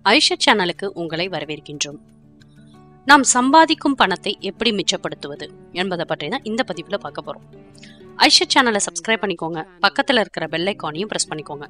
ஐஷா சேனலுக்கு உங்களை வரவேற்கின்றோம் நாம் சம்பாதிக்கும் பணத்தை எப்படி மிச்சப்படுத்துவது என்பதை பற்றி தான் இந்த பதிவில் பார்க்க போறோம் ஐஷா சேனலை சப்ஸ்கிரைப் பண்ணிக்கோங்க பக்கத்தில் இருக்கிற பெல் ஐக்கானையும் ப்ரெஸ் பண்ணிக்கோங்க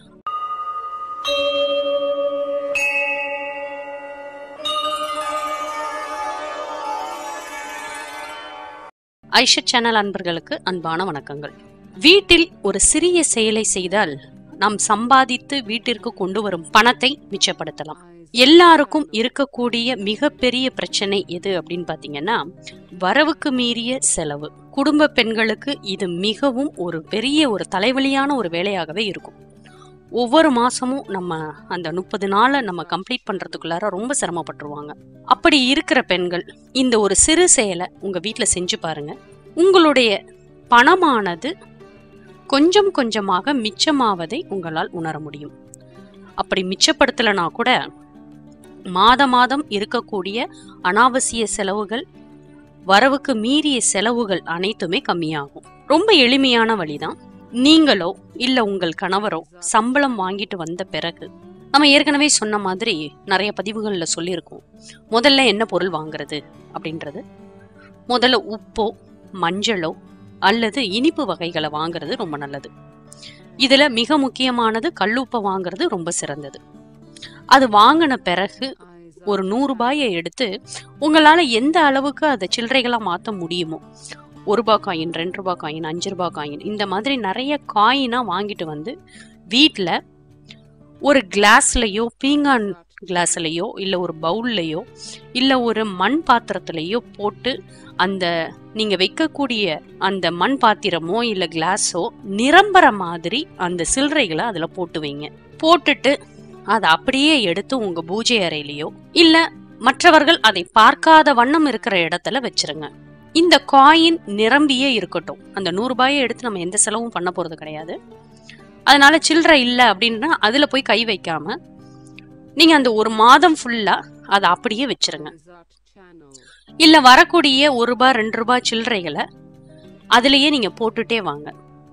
ஐஷா சேனல் அன்பர்களுக்கு அன்பான வணக்கங்கள் வீட்டில் ஒரு சிறிய செயலை செய்தால் நாம் சம்பாதித்து வீட்டிற்கு கொண்டு வரும் பணத்தை மிச்சப்படுத்தலாம் எல்லாருக்கும் இருக்கக்கூடிய மிகப்பெரிய பிரச்சனை எது அப்படின்னு பாத்தீங்கன்னா வரவுக்கு மீறிய செலவு குடும்ப பெண்களுக்கு இது மிகவும் ஒரு பெரிய ஒரு தலைவலியான ஒரு வேலையாகவே இருக்கும் ஒவ்வொரு மாசமும் நம்ம அந்த முப்பது நாளை நம்ம கம்ப்ளீட் பண்றதுக்குள்ளார ரொம்ப சிரமப்பட்டுருவாங்க அப்படி இருக்கிற பெண்கள் இந்த ஒரு சிறு செயலை உங்க வீட்ல செஞ்சு பாருங்க உங்களுடைய பணமானது கொஞ்சம் கொஞ்சமாக மிச்சமாவதை உங்களால் உணர முடியும் அப்படி மிச்சப்படுத்தலைனா கூட மாத மாதம் இருக்கக்கூடிய அனாவசிய செலவுகள் வரவுக்கு மீறிய செலவுகள் அனைத்துமே கம்மியாகும் ரொம்ப எளிமையான வழிதான் நீங்களோ இல்ல உங்கள் கணவரோ சம்பளம் வாங்கிட்டு வந்த பிறகு நம்ம ஏற்கனவே சொன்ன மாதிரி நிறைய பதிவுகள்ல சொல்லியிருக்கோம் முதல்ல என்ன பொருள் வாங்குறது அப்படின்றது முதல்ல உப்போ மஞ்சளோ அல்லது இனிப்பு வகைகளை வாங்குறது ரொம்ப நல்லது இதுல மிக முக்கியமானது கல்லுப்பை வாங்குறது ரொம்ப சிறந்தது அது வாங்கின பிறகு ஒரு நூறு ரூபாயை எடுத்து உங்களால எந்த அளவுக்கு அதை சில்லறைகளா மாத்த முடியுமோ ஒரு ரூபாய் காயின் ரெண்டு ரூபாய் காயின் அஞ்சு ரூபாய் காயின் இந்த மாதிரி நிறைய காயினா வாங்கிட்டு வந்து வீட்டில் ஒரு கிளாஸ்லயோ பீங்கான் கிளாஸ்லயோ இல்லை ஒரு பவுல்லையோ இல்லை ஒரு மண் பாத்திரத்திலையோ போட்டு அந்த நீங்க வைக்கக்கூடிய அந்த மண் பாத்திரமோ இல்லை கிளாஸோ நிரம்புற மாதிரி அந்த சில்லறைகளை அதுல போட்டு வைங்க போட்டுட்டு அதை அப்படியே எடுத்து உங்க பூஜை அறையிலையோ இல்ல மற்றவர்கள் அதை பார்க்காத வண்ணம் இருக்கிற இடத்துல வச்சிருங்க இந்த காயின் நிரம்பியே இருக்கட்டும் அந்த நூறு ரூபாயை எடுத்து நம்ம எந்த செலவும் பண்ண போறது கிடையாது அதனால சில்லறை இல்லை அப்படின்னா அதுல போய் கை வைக்காம நீங்க அந்த ஒரு மாதம் ஃபுல்லா அதை அப்படியே வச்சிருங்க இல்ல வரக்கூடிய ஒரு ரூபாய் ரெண்டு ரூபாய் சில்லறைகளை அதுலயே நீங்க போட்டுட்டே வாங்க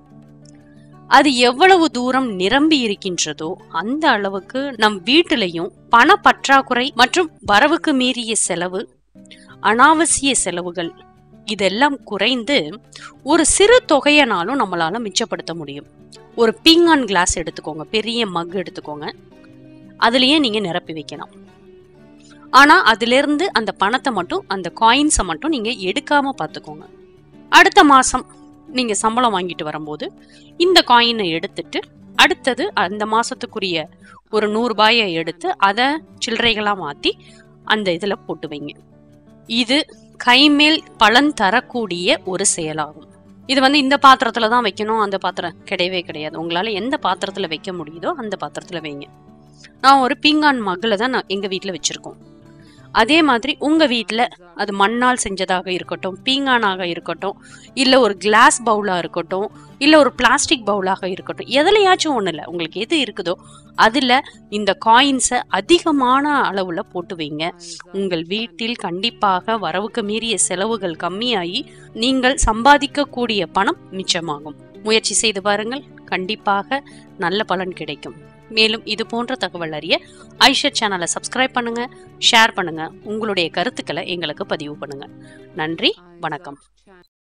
அது எவ்வளவு தூரம் நிரம்பி இருக்கின்றதோ அந்த அளவுக்கு நம் வீட்டிலையும் பண பற்றாக்குறை மற்றும் வரவுக்கு மீறிய செலவு அனாவசிய செலவுகள் இதெல்லாம் குறைந்து ஒரு சிறு தொகையனாலும் நம்மளால மிச்சப்படுத்த முடியும் ஒரு பீங்கான் கிளாஸ் எடுத்துக்கோங்க பெரிய மக் எடுத்துக்கோங்க அதுலயே நீங்க நிரப்பி வைக்கலாம் ஆனா அதுல இருந்து அந்த பணத்தை மட்டும் அந்த காயின்ஸை மட்டும் நீங்க எடுக்காம பார்த்துக்கோங்க அடுத்த மாசம் நீங்க சம்பளம் வாங்கிட்டு வரும்போது இந்த காயினை எடுத்துட்டு அடுத்தது அந்த மாசத்துக்குரிய ஒரு நூறு ரூபாயை எடுத்து அதை சில்லறைகளா மாத்தி அந்த இதுல போட்டு வைங்க இது கைமேல் பலன் தரக்கூடிய ஒரு செயலாகும் இது வந்து இந்த பாத்திரத்துல தான் வைக்கணும் அந்த பாத்திரம் கிடையவே கிடையாது உங்களால எந்த பாத்திரத்துல வைக்க முடியுதோ அந்த பாத்திரத்துல வைங்க நான் ஒரு பீங்கான் மகள தான் நான் எங்க வீட்ல வச்சிருக்கோம் அதே மாதிரி உங்க வீட்ல அது மண்ணால் செஞ்சதாக இருக்கட்டும் பீங்கானாக இருக்கட்டும் இல்ல ஒரு கிளாஸ் பவுலா இருக்கட்டும் இல்ல ஒரு பிளாஸ்டிக் பவுலாக இருக்கட்டும் எதுலயாச்சும் ஒண்ணு இல்ல உங்களுக்கு எது இருக்குதோ அதுல இந்த காயின்ஸை அதிகமான அளவுல போட்டு வைங்க உங்கள் வீட்டில் கண்டிப்பாக வரவுக்கு மீறிய செலவுகள் கம்மியாகி நீங்கள் சம்பாதிக்கக்கூடிய பணம் மிச்சமாகும் முயற்சி செய்து பாருங்கள் கண்டிப்பாக நல்ல பலன் கிடைக்கும் மேலும் இது போன்ற தகவல் அறிய ஐஷா சேனலை சப்ஸ்கிரைப் பண்ணுங்க ஷேர் பண்ணுங்க உங்களுடைய கருத்துக்களை எங்களுக்கு பதிவு பண்ணுங்க நன்றி வணக்கம்